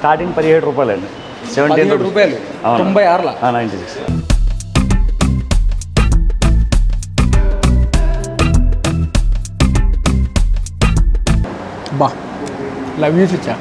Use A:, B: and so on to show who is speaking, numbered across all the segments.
A: Starting పదిహేడు రూపాయలు అండి సెవెంటీన్
B: పదిహేడు రూపాయలు
A: అవును.
B: తొంభై ఆరుల
A: నైంటీ సిక్స్
B: బా లవ్ యూ చిచ్చా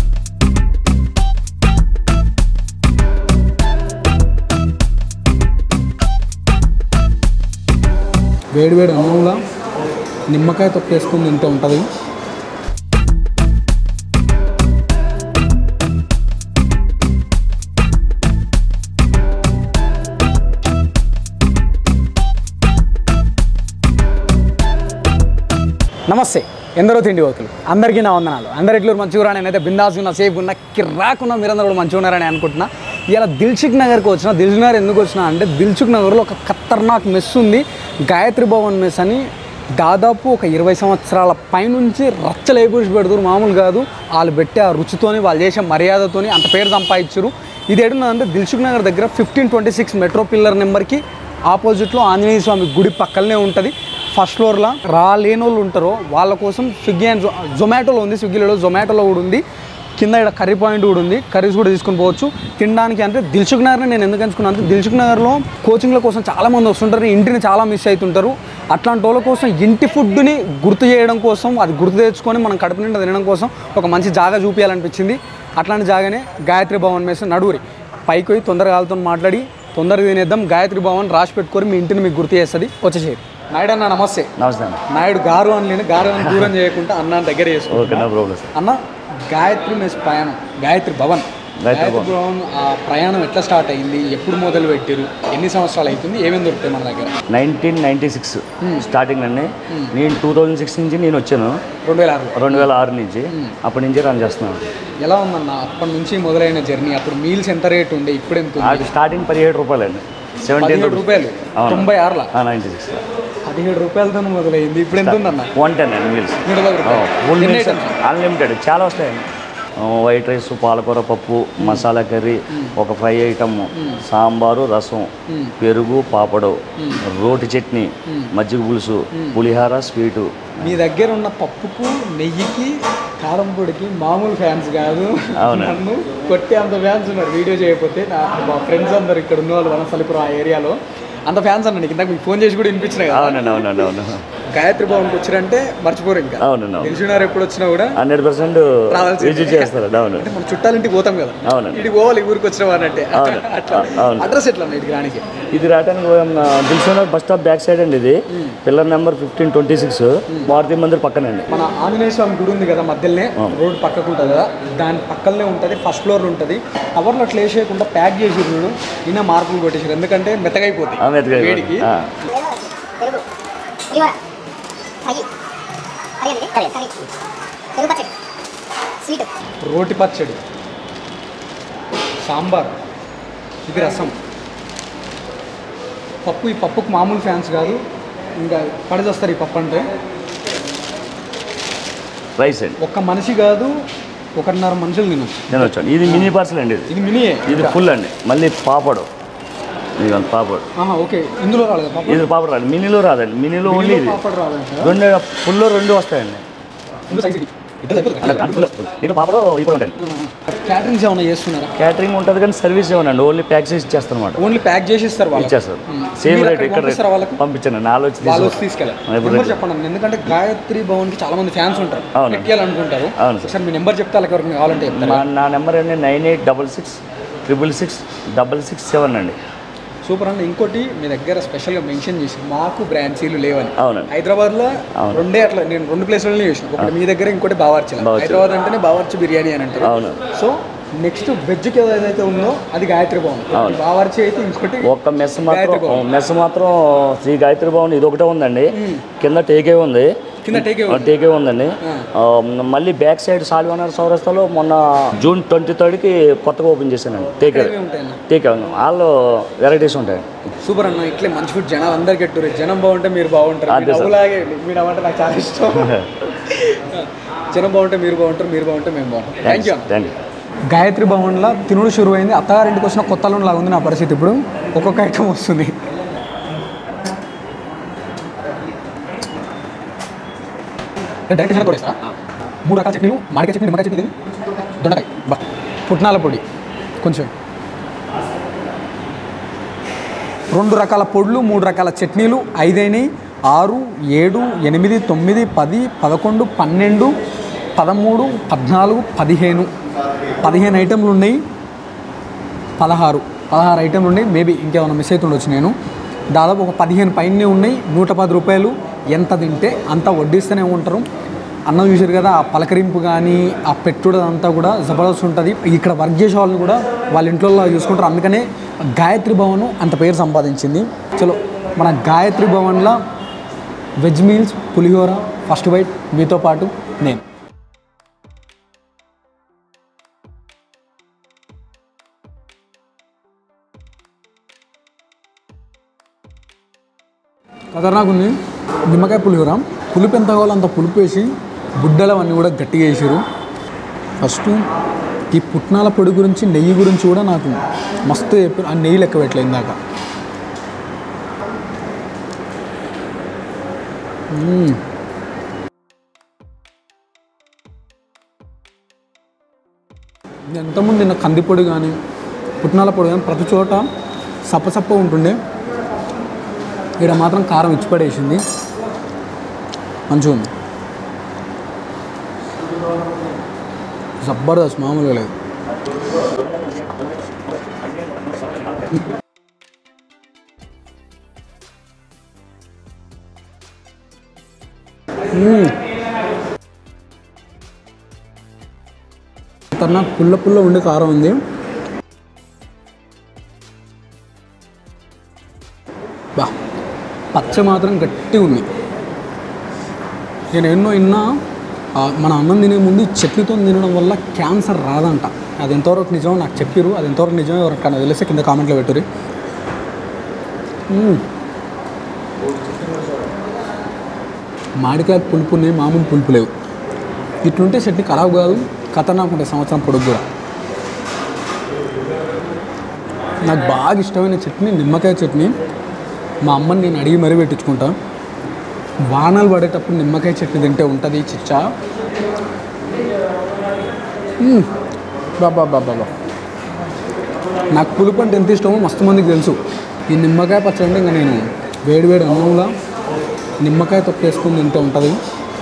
B: వేడి వేడి అన్నంలో నిమ్మకాయ తొక్కేసుకుని తింటే ఉంటుంది నమస్తే ఎందరో తిండి వకులు అందరికీ నా వందనాలు అందరు ఎట్లు మంచిగా ఉన్నా నేనైతే బిందాస్ ఉన్నా సేఫ్ ఉన్నా కిరాకున్నా మీరందరూ కూడా మంచిగా ఉన్నారని అనుకుంటున్నా ఇలా దిల్సుఖ్ నగర్కి వచ్చిన దిల్సుఖ్ నగర్ ఎందుకు వచ్చినా అంటే దిల్సుఖ్ నగర్లో ఒక ఖతర్నాక్ మెస్ ఉంది గాయత్రి భవన్ మెస్ అని దాదాపు ఒక ఇరవై సంవత్సరాల పైనుంచి రచ్చలేకూసి పెడుతురు మామూలు కాదు వాళ్ళు పెట్టే ఆ రుచితోని వాళ్ళు చేసే మర్యాదతోని అంత పేరు సంపాదించారు ఇది ఎడున్నదంటే దిల్సుఖ్ నగర్ దగ్గర fifteen twenty six metro pillar నెంబర్కి ఆపోజిట్లో ఆంజనేయ స్వామి గుడి పక్కనే ఉంటుంది ఫస్ట్ ఫ్లోర్లో రా లేని వాళ్ళు ఉంటారో వాళ్ళ కోసం స్విగ్గీ అండ్ జొ- జొమాటోలో ఉంది స్విగ్గీలో జొమాటోలో కూడా ఉంది కింద ఇక్కడ కర్రీ పాయింట్ కూడా ఉంది కర్రీస్ కూడా తీసుకొని పోవచ్చు తినడానికి అంటే దిల్సుఖ్ నగర్ని నేను ఎందుకు ఎంచుకున్నాను అంటే దిల్సుఖ్ నగర్లో కోచింగ్ల కోసం చాలా మంది వస్తుంటారు ఇంటిని చాలా మిస్ అవుతుంటారు అట్లాంటి వాళ్ళ కోసం ఇంటి ఫుడ్ని గుర్తు చేయడం కోసం అది గుర్తు తెచ్చుకొని మనం కడుపు నిండా తినడం కోసం ఒక మంచి జాగా చూపించాలనిపించింది అట్లాంటి జాగానే గాయత్రి భవన్ మేసి నడువురి పైకి పోయి తొందరగా వాళ్ళతో మాట్లాడి తొందరగా తినేద్దాం గాయత్రి భవన్ రాసి పెట్టుకొని మీ ఇంటిని మీకు గుర్తు చేస్తుంది వచ్చేసేది నాయుడు అన్న నమస్తే
A: నమస్తే అన్న
B: నాయుడు గారు అని లేని గారు అని దూరం చేయకుండా అన్న దగ్గర చేసుకో
A: ఓకే నో ప్రాబ్లం సార్
B: అన్న గాయత్రి మెస్ ప్రయాణం గాయత్రి భవన్
A: గాయత్రి
B: గాయత్రి భవన్ ఆ ప్రయాణం ఎట్లా స్టార్ట్ అయింది ఎప్పుడు మొదలు పెట్టారు ఎన్ని సంవత్సరాలు అవుతుంది ఏమేమి దొరుకుతాయి మన దగ్గర
A: నైన్టీన్ నైంటీ సిక్స్ స్టార్టింగ్ అండి నేను టూ థౌజండ్ సిక్స్ నుంచి నేను వచ్చాను
B: రెండు వేల ఆరులో
A: రెండు వేల ఆరు నుంచి అప్పటి నుంచి రన్ చేస్తున్నాను
B: ఎలా ఉందన్న అప్పటి నుంచి మొదలైన జర్నీ అప్పుడు మీల్స్ ఎంత రేట్ ఉండే ఇప్పుడు ఎంత ఉంది
A: అది స్టార్టింగ్ పదిహేడు రూపాయలు అండి సెవెంటీన్
B: పదిహేడు రూపాయలు
A: అవును.
B: తొంభై ఆరుల
A: నైంటీ సిక్స్
B: పదిహేడు రూపాయలతో మొదలైంది ఇప్పుడు ఎంత ఉందన్న
A: వన్ టెన్ అండి మీల్స్
B: నూట పది రూపాయలు
A: ఫుల్
B: ఎన్ని
A: మీల్స్
B: items?
A: అన్లిమిటెడ్ చాలా వస్తాయండి వైట్ రైస్ పాలకూర పప్పు మసాలా కర్రీ ఒక ఫ్రై ఐటమ్ సాంబారు రసం పెరుగు పాపడు రోటి చట్నీ మజ్జిగ పులుసు పులిహార స్వీటు
B: మీ దగ్గర ఉన్న పప్పుకు నెయ్యికి కారం పొడికి మామూలు ఫ్యాన్స్ కాదు
A: అవునా?
B: నన్ను కొట్టే అంత ఫ్యాన్స్ ఉన్నారు వీడియో చేయకపోతే నా మా ఫ్రెండ్స్ అందరు ఇక్కడ ఉన్న వాళ్ళు వనసలిపురం ఆ ఏరియాలో అంత ఫ్యాన్స్ అన్న నీకు ఇందాక మీకు ఫోన్ చేసి కూడా వినిపించినాయి కదా
A: అవునండి అవునండి అవును
B: గాయత్రి భవన్కి వచ్చిరంటే మర్చిపోరు ఇంకా
A: అవునండి అవును
B: తెలిసినారు ఎప్పుడు వచ్చినా కూడా
A: హండ్రెడ్ పర్సెంట్
B: రావాల్సిందే.
A: విజిట్ చేస్తారండి అవును
B: అంటే మనం చుట్టాలింటికి పోతాం కదా
A: అవునండి.
B: ఇటు పోవాలి ఈ ఊరికి వచ్చిన అంటే
A: అవును.
B: అట్లా
A: అవును.
B: అడ్రస్ ఎట్లా అన్న ఇటుకి రానికి
A: ఇది రావడానికి Dilsukhnagar bus stop back side అండి ఇది pillar number fifteen twenty six Maruti Mandir పక్కనండి
B: మన ఆంజనేయ స్వామి గుడి ఉంది కదా మధ్యలోనే రోడ్ పక్కకు ఉంటుంది కదా దాని పక్కనే ఉంటుంది ఫస్ట్ ఫ్లోర్ ఉంటుంది కవర్లో అట్లా వేసేయకుండా ప్యాక్ చేసి చూడు ఈయన మార్పులు కొట్టేసారు ఎందుకంటే మెత్తగైపోతాయి
A: ఆ, మెత్తగా
B: వేడికి
A: ఆ.
C: పెరుగు పులిహోర కర్రీ కర్రీ అండి కర్రీ కర్రీ పెరుగు పచ్చడి స్వీట్
B: రోటి పచ్చడి సాంబార్ ఇది రసం పప్పు ఈ పప్పుకు మామూలు ఫ్యాన్స్ కాదు ఇంకా పడిచేస్తారు ఈ పప్పు అంటే
A: రైస్ అండి
B: ఒక్క మనిషి కాదు ఒకటిన్నర మనుషులు తినొచ్చు
A: నేను వచ్చాను ఇది మినీ పార్సల్ అండి ఇది
B: ఇది మినియే
A: ఇది ఫుల్ అండి మళ్ళీ పాపడు ఇది అంత పాపడు
B: ఆహా, ఓకే ఇందులో రాలేదు పాప
A: ఇది పాపడు రాదు మినీలో రాదండి మినీలో ఓన్లీ ఇది
B: పాపడ్ రాలేదు
A: రెండు ఫుల్లో రెండు వస్తాయండి
B: ఇందులో సైజ్ ఇది. ఇద్దరు సరిపోతుంది.
A: అంటే అందులో దీంట్లో పాపడు ఇప్పుడు ఉంటాయి
B: క్యాటరింగ్స్ ఏమైనా చేస్తున్నారా
A: క్యాటరింగ్ ఉంటుంది కానీ సర్వీస్ ఏమనండి ఓన్లీ ప్యాక్ చేసి ఇచ్చేస్తాను అనమాట
B: ఓన్లీ ప్యాక్ చేసి ఇస్తారు వాళ్ళు
A: ఇచ్చేస్తారు
B: మ్మ్.
A: సేమ్
B: మీరు
A: రేట్
B: అక్కడికి
A: ఇక్కడ
B: పంపిస్తారా వాళ్ళకు?
A: పంపించండి నాలో వచ్చి
B: వాళ్ళు
A: తీసుకో.
B: వచ్చి తీసుకెళ్ళాలి
A: ఇప్పుడు
B: నెంబర్
A: రేపు.
B: చెప్పండి అన్న. ఎందుకంటే గాయత్రి భవన్ కి చాలా మంది ఫ్యాన్స్ ఉంటారు
A: అవును.
B: ఎక్కియాలనుకుంటారు
A: అవును సార్.
B: సార్ మీ నెంబర్ చెప్తే వాళ్ళకి ఎవరికి కావాలంటే చెప్తారా
A: మా నా నెంబర్ అండి nine eight double six triple six double six seven అండి
B: సూపర్ అన్న ఇంకోటి మీ దగ్గర స్పెషల్గా మెన్షన్ చేసి మాకు బ్రాంచీలు లేవని
A: అవునండి
B: హైదరాబాద్లో
A: అవును.
B: రెండే అట్లా నేను రెండు ప్లేస్లలో చేసిన ఒకటి మీ దగ్గర ఇంకోటి బావర్చి
A: బావర్చి.
B: హైదరాబాద్ అంటేనే బావర్చి బిర్యానీ అని అంటారు
A: అవును.
B: సో నెక్స్ట్ వెజ్కి ఏదైతే ఉందో అది గాయత్రి భవన్
A: అవును.
B: బావర్చి అయితే ఇంకోటి
A: ఒక్క మెస్
B: గాయత్రి
A: మాత్రం
B: భవన్.
A: మెస్ మాత్రం శ్రీ గాయత్రి భవన్ ఇది ఒకటే ఉందండి కింద టేకే ఉంది
B: కింద టేకే ఉంది.
A: టేకే ఉందండి ఆ, మళ్ళీ బ్యాక్ సైడ్ సాల్వానర్ చౌరస్తాలో మొన్న జూన్ ట్వంటీ థర్డ్కి కొత్తగా ఓపెన్ చేశానండి టేకే
B: ఏమేమి ఉంటాయన్న
A: టేకే వాళ్ళు వెరైటీస్ ఉంటాయి
B: సూపర్ అన్న ఇట్లే మంచి ఫుడ్ జనాలు అందరికి ఎట్టురు జనం బాగుంటే మీరు బాగుంటారు
A: అంతే
B: మీరు
A: సార్.
B: నవ్వులాగే మీరు అవ్వంటే నాకు చాలా ఇష్టం జనం బాగుంటే మీరు బాగుంటారు మీరు బాగుంటే మేము బాగుంటాం thank you
A: thank you
B: Gayatri భవన్లో తినుడు షురు అయింది అత్తగారింటికి వచ్చిన కొత్త లాగా ఉంది నా పరిస్థితి ఇప్పుడు ఒక్కొక్క ఐటమ్ వస్తుంది డైరెక్ట్ జనం కొడేస్తా మూడు రకాల చట్నీలు మామిడికాయ చట్నీ నిమ్మకాయ చట్నీ ఇది. దొండకాయ బా పుట్నాల పొడి కొంచెం రెండు రకాల పొడులు మూడు రకాల చట్నీలు ఐదైనవి ఆరు ఏడు ఎనిమిది తొమ్మిది పది పదకొండు పన్నెండు పదమూడు పద్నాలుగు పదిహేను పదిహేను ఐటెంలు ఉన్నాయి పదహారు పదహారు ఐటెంలు ఉన్నాయి మేబీ ఇంకేమైనా మిస్ అవుతుండొచ్చు నేను దాదాపు ఒక పదిహేను పైనే ఉన్నాయి నూట పది రూపాయలు ఎంత తింటే అంత వడ్డిస్తూనే ఉంటారు అన్నం చూసారు కదా ఆ పలకరింపు కానీ ఆ పెట్టుడు అంతా కూడా జబర్దస్త్ ఉంటుంది ఇక్కడ వర్క్ చేసే వాళ్ళని కూడా వాళ్ళ ఇంట్లో చూసుకుంటారు అందుకనే గాయత్రి భవన్ అంత పేరు సంపాదించింది చలో మన గాయత్రి భవన్లో veg meals pulihora first bite మీతో పాటు నేను ఖతర్నాక్ ఉంది నిమ్మకాయ పులిహోర పులుపు ఎంత కావాలో అంత పులుపు వేసి బుడ్డలు అవన్నీ కూడా గట్టిగా వేసారు ఫస్ట్ ఈ పుట్నాల పొడి గురించి నెయ్యి గురించి కూడా నాకు మస్తు చెప్పారు ఆ నెయ్యి లెక్క పెట్టలే ఇందాక మ్మ్. నేను ఎంతమంది తిన్న కందిపొడి కానీ పుట్నాల పొడి కానీ ప్రతి చోట సప్పసప్ప ఉంటుండే ఇక్కడ మాత్రం కారం ఇచ్చి పడేసింది మంచిగా ఉంది జబర్దస్త్ మామూలుగా లేదు మ్మ్. తన పుల్ల పుల్ల ఉండే కారం ఉంది బా పచ్చ మాత్రం గట్టిగా ఉంది నేను ఎన్నో విన్నా ఆ, మన అన్నం తినే ముందు ఈ చట్నీతో తినడం వల్ల క్యాన్సర్ రాదంట అది ఎంతవరకు నిజమో నాకు చెప్పారు అది ఎంతవరకు నిజమో ఎవరికైనా తెలిస్తే కింద కామెంట్లో పెట్టుర్రి మ్మ్. మామిడికాయ పులుపు ఉన్నాయి మామూలు పులుపు లేవు ఇట్లుంటే చట్నీ ఖరాబ్ కాదు ఖతర్నాక్ ఉంటాయి సంవత్సరం పొడుగు కూడా నాకు బాగా ఇష్టమైన చట్నీ నిమ్మకాయ చట్నీ మా అమ్మని నేను అడిగి మరీ పెట్టించుకుంటా వానలు పడేటప్పుడు నిమ్మకాయ చట్నీ తింటే ఉంటుంది చిచ్చా మ్మ్. బాబా బాబా బాబా నాకు పులుపు అంటే ఎంత ఇష్టమో మస్తు మందికి తెలుసు ఈ నిమ్మకాయ పచ్చడి అంటే ఇంకా నేను వేడి వేడి అన్నంలో నిమ్మకాయ తొక్కేసుకుని తింటే ఉంటుంది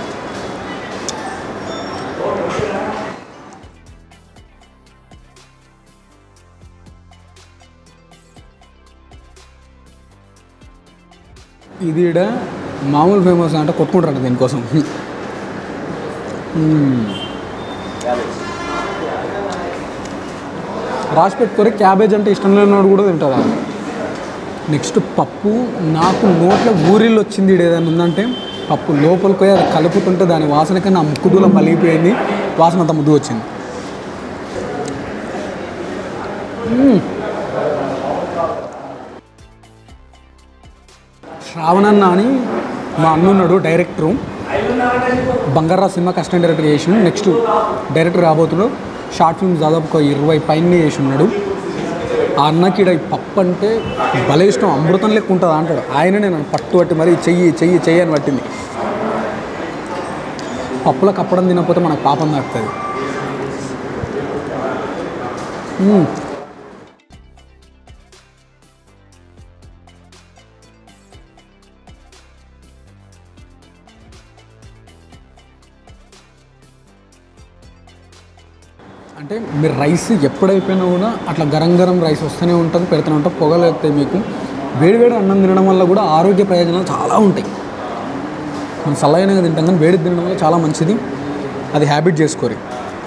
B: ఇది ఈడ మామూలు ఫేమస్ అంటే కొట్టుకుంటారంట దీనికోసం మ్మ్. రాసి పెట్టుకొని క్యాబేజ్ అంటే ఇష్టం లేనివాడు కూడా తింటారా నెక్స్ట్ పప్పు నాకు నోట్లో ఊరిళ్ళు వచ్చింది ఈడ ఏదైనా ఉందంటే పప్పు లోపలికి పోయి అది కలుపుతుంటే దాని వాసనకి నా ముక్కు దూలం పలిగిపోయింది వాసన అంత ముద్దు వచ్చింది మ్మ్. శ్రావణన్న అని మా అన్నున్నాడు డైరెక్టరు బంగారా సినిమా కస్టం డైరెక్టర్ చేసి నెక్స్ట్ డైరెక్టర్ రాబోతున్నాడు షార్ట్ ఫిల్మ్స్ దాదాపు ఒక ఇరవై పైన చేసి ఉన్నాడు ఆ అన్నకి ఈడ ఈ పప్పు అంటే భలే ఇష్టం అమృతం లెక్క ఉంటుంది అంటాడు ఆయననే నన్ను పట్టు పట్టి మరి చెయ్యి చెయ్యి చెయ్యి అని పట్టింది పప్పులో కప్పడం తినకపోతే మనకు పాపం తాకుతుంది మ్మ్. అంటే మీరు రైస్ ఎప్పుడైపోయినా కూడా అట్లా గరం గరం రైస్ వస్తూనే ఉంటుంది పెడుతూనే ఉంటాం పొగలు వస్తాయి మీకు వేడి వేడి అన్నం తినడం వల్ల కూడా ఆరోగ్య ప్రయోజనాలు చాలా ఉంటాయి మనం చల్లగానే తింటాం కానీ వేడి తినడం వల్ల చాలా మంచిది అది హ్యాబిట్ చేసుకోరి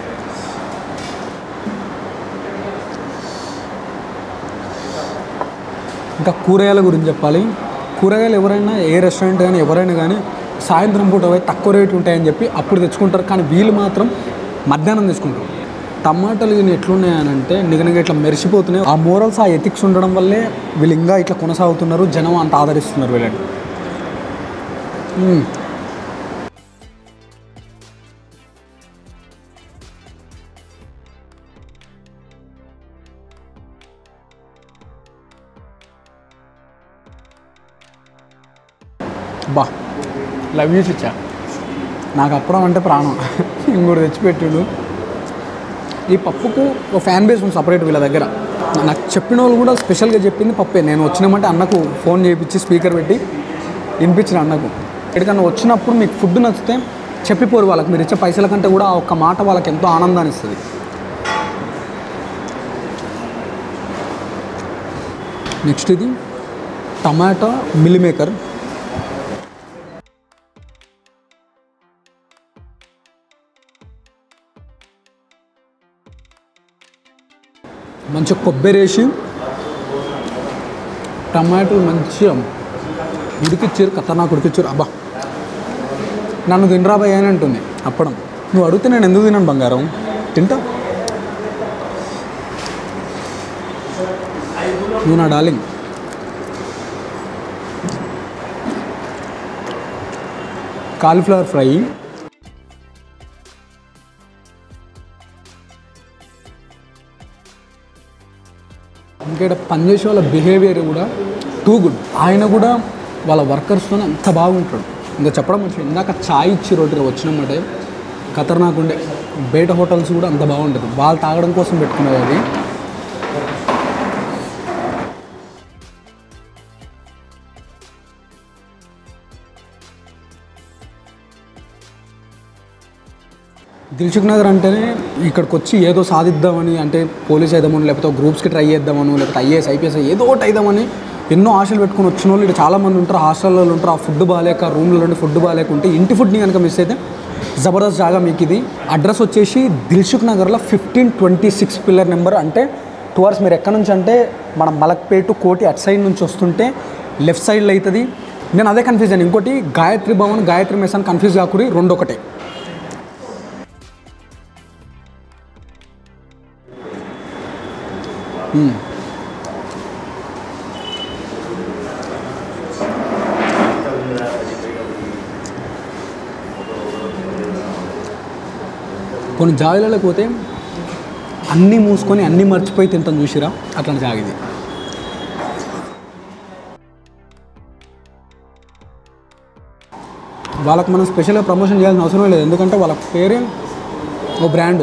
B: ఇంకా కూరగాయల గురించి చెప్పాలి కూరగాయలు ఎవరైనా ఏ రెస్టారెంట్ కానీ ఎవరైనా కానీ సాయంత్రం పూట పోయి తక్కువ రేటు ఉంటాయని చెప్పి అప్పుడు తెచ్చుకుంటారు కానీ వీళ్ళు మాత్రం మధ్యాహ్నం తెచ్చుకుంటారు టమాటాలు ఇవి ఎట్లున్నాయనంటే నిగనగా ఇట్లా మెరిసిపోతున్నాయి ఆ మోరల్స్ ఆ ఎథిక్స్ ఉండడం వల్లే వీళ్ళు ఇంకా ఇట్లా కొనసాగుతున్నారు జనం అంత ఆదరిస్తున్నారు వీళ్ళని మ్మ్. బా లవ్ యూ చిచ్చా నాకు అప్పడం అంటే ప్రాణం ఇంకోటి తెచ్చిపెట్టిండు ఈ పప్పుకు ఒక ఫ్యాన్ బేస్ ఉంది సపరేట్ వీళ్ళ దగ్గర నాకు చెప్పిన వాళ్ళు కూడా స్పెషల్గా చెప్పింది పప్పే నేను వచ్చినామంటే అన్నకు ఫోన్ చేయించి స్పీకర్ పెట్టి వినిపించిన అన్నకు ఎక్కడికన్నా వచ్చినప్పుడు మీకు ఫుడ్ నచ్చితే చెప్పిపోరు వాళ్ళకి మీరు ఇచ్చే పైసల కంటే కూడా ఆ ఒక్క మాట వాళ్ళకి ఎంతో ఆనందాన్ని ఇస్తుంది నెక్స్ట్ ఇది టమాటా మిల్ మేకర్ మంచిగా కొబ్బరి వేసి టమాటోలు మంచిగా ఉడికిచ్చారు ఖతర్నాక్ ఉడికిచ్చారు అబ్బా నన్ను తినరాబాయ్ అని అంటుంది అప్పడం నువ్వు అడిగితే నేను ఎందుకు తిన్నాను బంగారం తింటా నువ్వు నా డార్లింగ్ కాలీఫ్లవర్ ఫ్రై ఇంకా ఇక్కడ పనిచేసే వాళ్ళ బిహేవియర్ కూడా టూ గుడ్ ఆయన కూడా వాళ్ళ వర్కర్స్తో అంత బాగుంటాడు ఇంకా చెప్పడం మంచిది ఇందాక చాయ్ ఇచ్చి రోడ్డు వచ్చినామంటే ఖతర్నాక్ ఉండే బయట హోటల్స్ కూడా అంత బాగుంటుంది వాళ్ళు తాగడం కోసం పెట్టుకునేది అది దిల్సుఖ్ నగర్ అంటేనే ఇక్కడికి వచ్చి ఏదో సాధిద్దామని అంటే పోలీస్ అయిదామని లేకపోతే గ్రూప్స్కి ట్రై చేద్దామని లేకపోతే ఐఏఎస్ ఐపీఎస్ ఏదో ఒకటి అయిదామని ఎన్నో ఆశలు పెట్టుకుని వచ్చిన వాళ్ళు ఇక్కడ చాలామంది ఉంటారు హాస్టల్లో ఉంటారు ఆ ఫుడ్ బాగాలేక రూమ్లో నుండి ఫుడ్ బాగాలేక ఉంటే ఇంటి ఫుడ్ని కనుక మిస్ అయితే జబర్దస్త్ జాగా మీకు ఇది అడ్రస్ వచ్చేసి దిల్సుఖ్ నగర్లో fifteen twenty six pillar number అంటే టువర్స్ మీరు ఎక్కడి నుంచి అంటే మన మలక్పేట కోటి అటు సైడ్ నుంచి వస్తుంటే లెఫ్ట్ సైడ్లో అవుతుంది నేను అదే కన్ఫ్యూజ్ అయ్యాను ఇంకోటి గాయత్రి భవన్ గాయత్రి మెస్ అని కన్ఫ్యూజ్ కాకూరి రెండు ఒకటే కొన్ని జాగాలకు పోతే అన్నీ మూసుకొని అన్నీ మర్చిపోయి తింటాం చూసిరా అట్లాంటి జాగ ఇది వాళ్ళకి మనం స్పెషల్గా ప్రమోషన్ చేయాల్సిన అవసరం లేదు ఎందుకంటే వాళ్ళ పేరే ఓ బ్రాండ్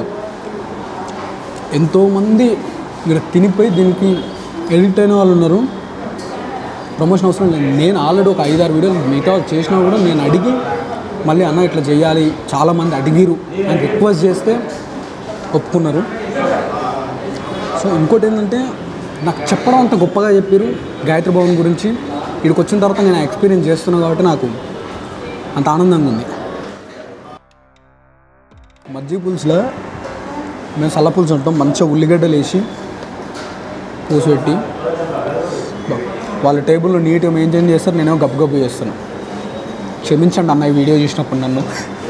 B: ఎంతోమంది ఇక్కడ తినిపోయి దీనికి ఎడిట్ అయిన వాళ్ళు ఉన్నారు ప్రమోషన్ అవసరం లేదు నేను ఆల్రెడీ ఒక ఐదారు వీడియోలు మిగతా వాళ్ళు చేసినా కూడా నేను అడిగి మళ్ళీ అన్న ఇట్లా చేయాలి చాలామంది అడిగిరు అని రిక్వెస్ట్ చేస్తే ఒప్పుకున్నారు సో ఇంకోటి ఏంటంటే నాకు చెప్పడం అంత గొప్పగా చెప్పారు గాయత్రి భవన్ గురించి ఇక్కడికి వచ్చిన తర్వాత నేను ఎక్స్పీరియన్స్ చేస్తున్నాను కాబట్టి నాకు అంత ఆనందంగా ఉంది మజ్జిగ పులుసులో మేము సల్ల పులుసు ఉంటాం మంచిగా ఉల్లిగడ్డలు వేసి పూసి పెట్టి బా- వాళ్ళ టేబుల్లో నీట్గా మెయింటైన్ చేస్తారు నేనేమో గబ్బు గబ్బు చేస్తాను క్షమించండి అన్న ఈ వీడియో చూసినప్పుడు నన్ను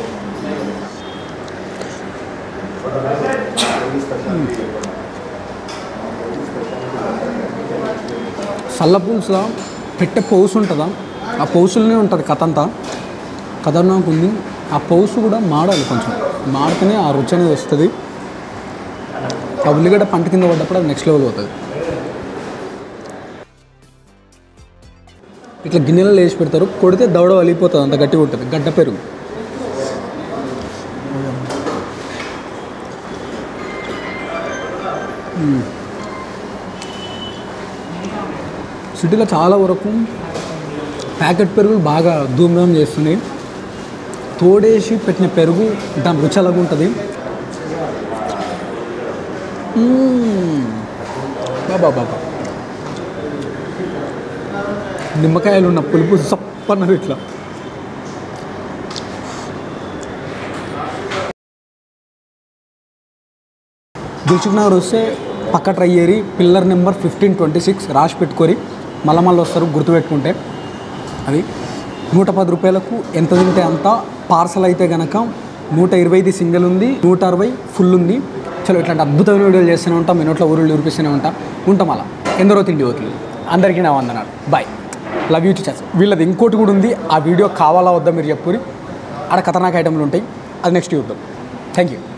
B: సల్ల పులుసులో పెట్టే పౌసు ఉంటుందా ఆ పౌసులోనే ఉంటుంది కథ అంతా ఖతర్నాక్ ఉంది ఆ పౌసు కూడా మాడాలి కొంచెం మాడితేనే ఆ రుచి అనేది వస్తుంది ఆ ఉల్లిగడ్డ పంట కింద పడ్డప్పుడు అది నెక్స్ట్ లెవెల్ అవుతుంది ఇట్లా గిన్నెలలో వేసి పెడతారు కొడితే దవడ వలిగిపోతుంది అంత గట్టిగా ఉంటుంది గడ్డ పెరుగు మ్మ్. సిటీలో చాలా వరకు ప్యాకెట్ పెరుగులు బాగా ధూమ్ధాం చేస్తున్నాయి తోడేసి పెట్టిన పెరుగు దాని రుచి అలాగ ఉంటుంది మ్మ్. బాబా బాబా నిమ్మకాయలు ఉన్న పులుపు సప్పన్నది ఇట్లా దిల్సుఖ్ నగర్ వస్తే పక్క ట్రై చేయరి pillar number fifteen twenty six రాసి పెట్టుకొని మళ్ళా మళ్ళీ వస్తారు గుర్తుపెట్టుకుంటే అది నూట పది రూపాయలకు ఎంత తింటే అంత పార్సల్ అయితే గనక నూట ఇరవైది సింగిల్ ఉంది నూట అరవై ఫుల్ ఉంది చలో ఇట్లాంటి అద్భుతమైన వీడియోలు చేస్తూనే ఉంటాం మీ నోట్లో ఊరులు చూపిస్తూనే ఉంటాం ఉంటాం అలా ఎందరో తిండి అవుతుంది అందరికీ నా వందనాలు బాయ్ లవ్ యూ టీచర్స్ వీళ్ళది ఇంకోటి కూడా ఉంది ఆ వీడియో కావాలా వద్దా మీరు చెప్పుకొని ఆడ ఖతర్నాక్ ఐటమ్లు ఉంటాయి అది నెక్స్ట్ చూద్దాం థ్యాంక్ యూ